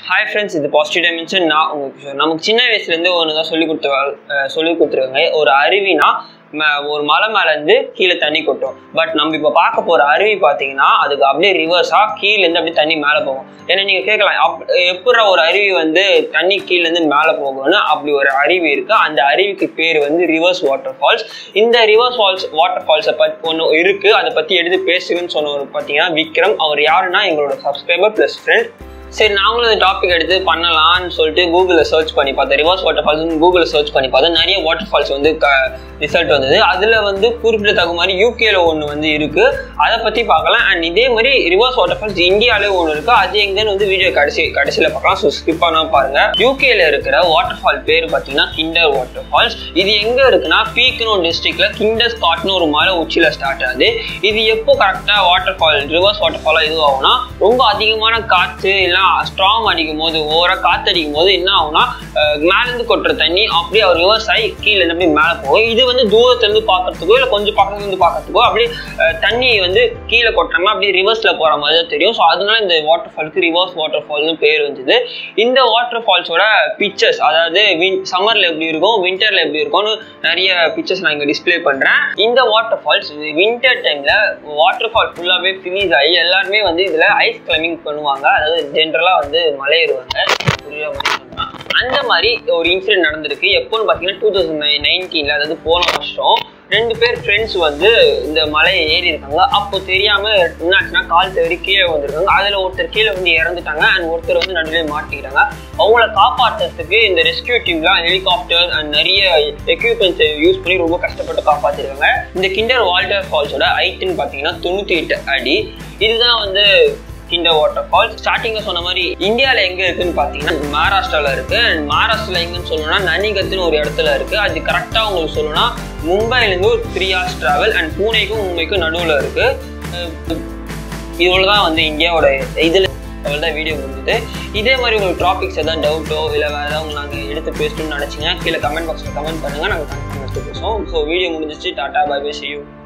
Hi friends இது positive dimension நான் உங்களுக்கு கிஷோர். நமக்கு சின்ன வயசுலேருந்து ஒன்று தான் சொல்லி கொடுத்து சொல்லி கொடுத்துருக்காங்க ஒரு அருவினா ம- ஒரு மலை மேலேருந்து கீழே தண்ணி கொட்டும் பட் நம்ம இப்போ பார்க்க போகிற அருவி பார்த்தீங்கன்னா அதுக்கு அப்படியே ரிவர்ஸாக கீழேருந்து அப்படியே தண்ணி மேலே போகும் ஏன்னா நீங்கள் கேட்கலாம் அப் எப்படா ஒரு அருவி வந்து தண்ணி கீழேருந்து மேலே போகும்னு அப்படி ஒரு அருவி இருக்குது அந்த அருவிக்கு பேர் வந்து ரிவர்ஸ் வாட்டர் ஃபால்ஸ் இந்த ரிவர்ஸ் ஃபால்ஸ் வாட்டர் ஃபால்ஸை பற்றி ஒன்று இருக்குது அதை பற்றி எடுத்து பேசுங்கன்னு சொன்னவர் பார்த்தீங்கன்னா விக்ரம் அவர் யாருன்னா எங்களோட சப்ஸ்கிரைபர் ப்ளஸ் ஃப்ரெண்ட் சரி நாங்களும் இந்த டாபிக் எடுத்து பண்ணலாம்னு சொல்லிட்டு கூகுளில் சர்ச் பண்ணி பார்த்தேன் ரிவர்ஸ் வாட்டர் ஃபால்ஸ் கூகுளில் சர்ச் பண்ணி பார்த்தேன் நிறைய வாட்டர் ஃபால்ஸ் வந்து ரிசல்ட் வந்தது அதில் வந்து குறிப்பிடத்தக்க மாதிரி யூகேல ஒன்று வந்து இருக்கு அதை பற்றி பார்க்கலாம் அண்ட் இதே மாதிரி ரிவர்ஸ் வாட்டர் ஃபால்ஸ் இந்தியாவிலே ஒன்று இருக்கு அது எங்கன்னு வந்து வீடியோ கடைசி கடைசியில் பார்க்கலாம் ஸோ ஸ்கிப் பண்ணாம பாருங்க யூகேல இருக்கிற வாட்டர் ஃபால் பேர் பார்த்தீங்கன்னா கிண்டர் வாட்டர் ஃபால்ஸ் இது எங்க இருக்குன்னா பீக்னோ டிஸ்ட்ரிக்ட்ல கிண்டர் ஸ்காட்னு ஒரு மலை உச்சியில ஸ்டார்ட் ஆகுது இது எப்போ கரெக்டாக வாட்டர் ஃபால் ரிவர்ஸ் வாட்டர் ஃபாலாக இது ஆகும்னா ரொம்ப அதிகமான காற்று இல்லை ஸ்ட்ராங் அடிக்கும் போது ஓவரா காற்று அடிக்கும் போது என்ன ஆகும்னா அஹ், மேலேருந்து கொட்டுற தண்ணி அப்படியே அவர் ரிவர்ஸ் ஆகி கீழே இருந்து அப்படியே மேலே போகும் இது வந்து தூரத்துல இருந்து பார்க்கறதுக்கோ இல்லை கொஞ்சம் பக்கத்துல இருந்து பார்க்கறதுக்கோ அப்படியே அஹ், தண்ணி வந்து கீழே கொட்டுறாம அப்படியே ரிவர்ஸ்ல போற மாதிரி தான் தெரியும் ஸோ அதனால இந்த வாட்டர் ஃபாலுக்கு ரிவர்ஸ் வாட்டர் ஃபால்னு பேர் வந்தது இந்த வாட்டர் ஃபால்ஸோட பிக்சர்ஸ் அதாவது வின் சம்மர்ல எப்படி இருக்கும் விண்டர்ல எப்படி இருக்கும்னு நிறைய பிக்சர்ஸ் நான் இங்க டிஸ்ப்ளே பண்றேன் இந்த வாட்டர் ஃபால்ஸ் வின்டர் டைம்ல வாட்டர் ஃபால் ஃபுல்லாவே ஃபினிஷ் ஆகி எல்லாருமே வந்து இதுல ஐஸ் கிளைம்பிங் பண்ணுவாங்க அதாவது ஜென்ரலா வந்து மலையேறுவாங்க புரியுற மாதிரி சொன்னா. அந்த மாதிரி ஒரு இன்சிடென்ட் நடந்திருக்கு எப்போன்னு பார்த்தீங்கன்னா டூ தௌசண்ட் நைன்டீன்ல அதாவது போன வருஷம் ரெண்டு பேர் ஃப்ரெண்ட்ஸ் வந்து இந்த மலையை ஏறி இருக்காங்க அப்போ தெரியாம என்னாச்சுன்னா கால் தவறி கீழே வந்திருக்காங்க அதுல ஒருத்தர் கீழே வந்து இறந்துட்டாங்க அண்ட் ஒருத்தர் வந்து நடுவில் மாட்டிக்கிட்டாங்க அவங்கள காப்பாற்றுறதுக்கு இந்த ரெஸ்கியூ டீம்லாம் ஹெலிகாப்டர் அண்ட் நிறைய எக்யூப்மெண்ட்ஸ் யூஸ் பண்ணி ரொம்ப கஷ்டப்பட்டு காப்பாத்திருக்காங்க இந்த கிண்டர் வால்டர் ஃபால்ஸோட ஹைட்டுன்னு பார்த்தீங்கன்னா தொண்ணூத்தி எட்டு அடி இதுதான் வந்து கிண்டர் வாட்டர் ஃபால்ஸ் ஸ்டார்டிங்ல சொன்ன மாதிரி இந்தியால எங்க இருக்குன்னு பாத்தீங்கன்னா மகாராஷ்டிரால இருக்கு அண்ட் மகாராஷ்டிரால எங்கன்னு சொல்லணும்னா நனிகத்துன்னு ஒரு இடத்துல இருக்கு அது கரெக்டா உங்களுக்கு சொல்லணும்னா மும்பைல இருந்து ஒரு த்ரீ ஹவர்ஸ் டிராவல் அண்ட் பூனேக்கும் மும்பைக்கும் நடுவுல இருக்கு அஹ் இவ்வளவுதான் வந்து இந்தியாவோட இதுல அவ்வளோதான் வீடியோ முடிஞ்சது இதே மாதிரி உங்களுக்கு டாபிக்ஸ் எதாவது டவுட்டோ இல்லை வேறு ஏதாவது நாங்கள் எடுத்து பேசணும்னு நினச்சிங்கன்னா கீழே கமெண்ட் பாக்ஸில் கமெண்ட் பண்ணுங்கள் நாங்கள் கமெண்ட் எடுத்து பேசுவோம் ஸோ வீடியோ முடிஞ்சிச்சு tata bye bye see you